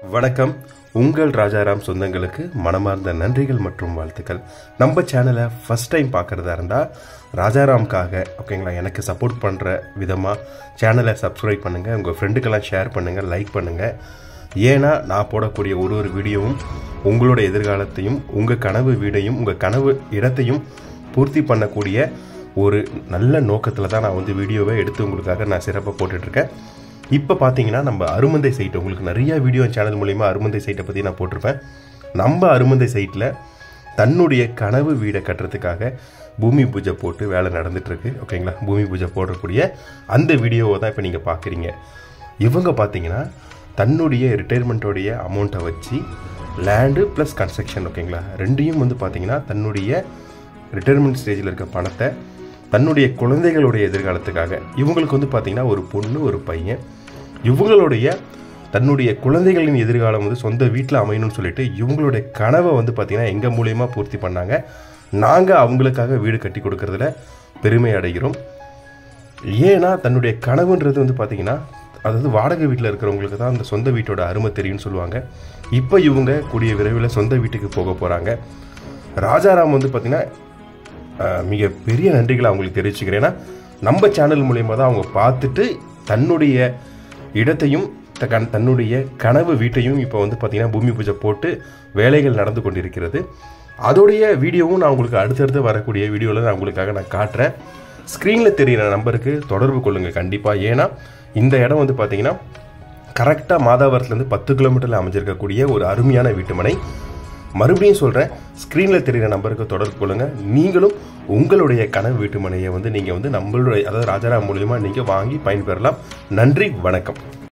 வணக்கம் உங்கள் ராஜாராம் சொந்தங்களுக்கு மனமார்ந்த நன்றிகள் மற்றும் வாழ்த்துக்கள் நம்ம சேனலை ஃபஸ்ட் டைம் பார்க்குறதா இருந்தால் ராஜாராம்காக ஓகேங்களா எனக்கு சப்போர்ட் பண்ணுற விதமாக சேனலை சப்ஸ்கிரைப் பண்ணுங்கள் உங்கள் ஃப்ரெண்டுக்கெல்லாம் ஷேர் பண்ணுங்கள் லைக் பண்ணுங்கள் ஏன்னா நான் போடக்கூடிய ஒரு ஒரு வீடியோவும் உங்களோட எதிர்காலத்தையும் உங்கள் கனவு வீடையும் உங்கள் கனவு இடத்தையும் பூர்த்தி பண்ணக்கூடிய ஒரு நல்ல நோக்கத்தில் தான் நான் வந்து வீடியோவை எடுத்து உங்களுக்காக நான் சிறப்பாக போட்டுட்ருக்கேன் இப்போ பார்த்தீங்கன்னா நம்ம அருமந்தை சைட் உங்களுக்கு நிறைய வீடியோ சேனல் மூலிமா அருமந்தை சைட்டை பற்றி நான் போட்டிருப்பேன் நம்ம அருமந்தை சைட்டில் தன்னுடைய கனவு வீடை கட்டுறதுக்காக பூமி பூஜை போட்டு வேலை நடந்துட்டுருக்கு ஓகேங்களா பூமி பூஜை போடக்கூடிய அந்த வீடியோவை தான் இப்போ நீங்கள் பார்க்குறீங்க இவங்க பார்த்தீங்கன்னா தன்னுடைய ரிட்டையர்மெண்ட்டோடைய அமௌண்ட்டை வச்சு லேண்டு ப்ளஸ் கன்ஸ்ட்ரக்ஷன் ஓகேங்களா ரெண்டையும் வந்து பார்த்தீங்கன்னா தன்னுடைய ரிட்டையர்மெண்ட் ஸ்டேஜில் இருக்க பணத்தை தன்னுடைய குழந்தைகளுடைய எதிர்காலத்துக்காக இவங்களுக்கு வந்து பார்த்தீங்கன்னா ஒரு பொண்ணு ஒரு பையன் இவங்களுடைய தன்னுடைய குழந்தைகளின் எதிர்காலம் வந்து சொந்த வீட்டில் அமையணும்னு சொல்லிட்டு இவங்களுடைய கனவை வந்து பார்த்தீங்கன்னா எங்கள் மூலியமாக பூர்த்தி பண்ணாங்க நாங்கள் அவங்களுக்காக வீடு கட்டி கொடுக்கறதுல பெருமை அடைகிறோம் ஏன்னா தன்னுடைய கனவுன்றது வந்து பார்த்தீங்கன்னா அதாவது வாடகை வீட்டில் இருக்கிறவங்களுக்கு தான் அந்த சொந்த வீட்டோட அருமை தெரியும்னு சொல்லுவாங்க இப்போ இவங்க கூடிய விரைவில் சொந்த வீட்டுக்கு போக போகிறாங்க ராஜாராம் வந்து பார்த்தீங்கன்னா அஹ், மிக பெரிய நன்றிகளை அவங்களுக்கு தெரிவிச்சுக்கிறேன் ஏன்னா நம்ம சேனல் மூலியமாக தான் அவங்க பார்த்துட்டு தன்னுடைய இடத்தையும் த- கண்- தன்னுடைய கனவு வீட்டையும் இப்போ வந்து பார்த்தீங்கன்னா பூமி பூஜை போட்டு வேலைகள் நடந்து கொண்டிருக்கிறது அதோடைய வீடியோவும் நான் உங்களுக்கு அடுத்தடுத்து வரக்கூடிய வீடியோவில் நான் உங்களுக்காக நான் காட்டுறேன் ஸ்க்ரீனில் தெரிகிற நம்பருக்கு தொடர்பு கொள்ளுங்கள் கண்டிப்பாக ஏன்னா இந்த இடம் வந்து பார்த்தீங்கன்னா கரெக்டாக மாதாவரத்துலேருந்து பத்து கிலோமீட்டரில் அமைஞ்சிருக்கக்கூடிய ஒரு அருமையான வீட்டுமனை மறுபடியும் சொல்கிறேன் ஸ்க்ரீனில் தெரிகிற நம்பருக்கு தொடர்பு கொள்ளுங்கள் நீங்களும் உங்களுடைய கனவு வீட்டுமனையை வந்து நீங்கள் வந்து நம்மளுடைய அதாவது ராஜாராம் மூலியமாக நீங்கள் வாங்கி பயன்பெறலாம் நன்றி வணக்கம்